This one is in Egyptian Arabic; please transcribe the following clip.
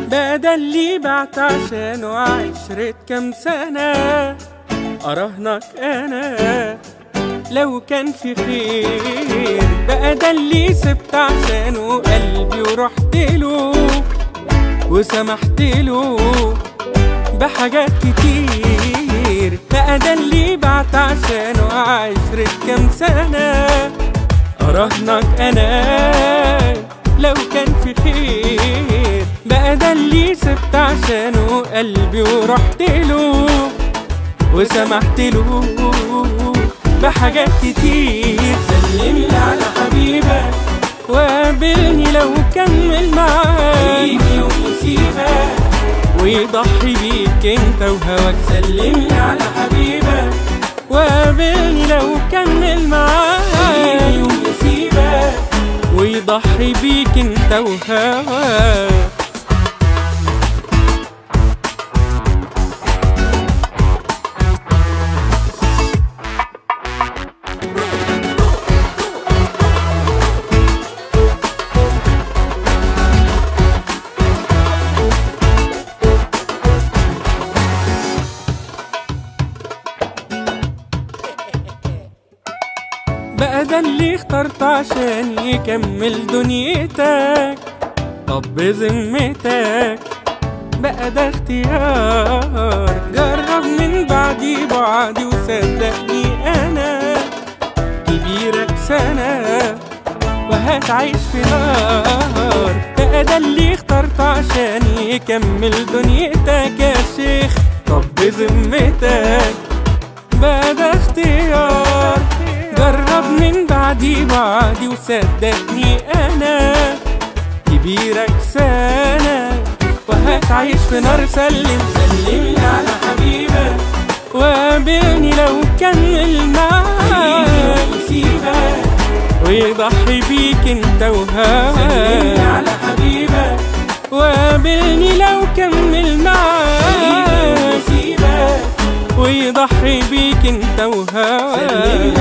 بقى ده اللي بعت عشانه عشرة كام سنة أراهنك أنا لو كان في خير بقى ده اللي سبت عشانه قلبي ورحت له وسمحت له بحاجات كتير بقى ده اللي بعت عشانه عشرة كام سنة أراهنك أنا لو كان في خير بقى ده اللي سبت عشانه قلبي ورحت له وسمحت له بحاجات كتير سلملي على حبيبك وقابلني لو كمل معاك يجي يوم يسيبك ويضحي بيك انت وهواك سلملي على حبيبك وقابلني لو كمل معاك يجي يوم يسيبك ويضحي بيك انت وهواك بقى ده اللي اخترت عشان يكمل دنيتك طب بذمتك بقى ده اختيار جرب من بعدي بعدي وصدقني انا كبيرك سنة وهتعيش في نار بقى ده اللي اخترت عشان يكمل دنيتك يا شيخ طب بذمتك بقى ده اختيار جرب من بعدي بعدي وصدقني انا كبيرك سنة وهتعيش في نار سلم سلم على حبيبك وقابلني لو كمل معاك يسيبك ويضحي بيك انت وهواك سلم على حبيبك وقابلني لو كمل معاك يسيبك ويضحي بيك انت وهواك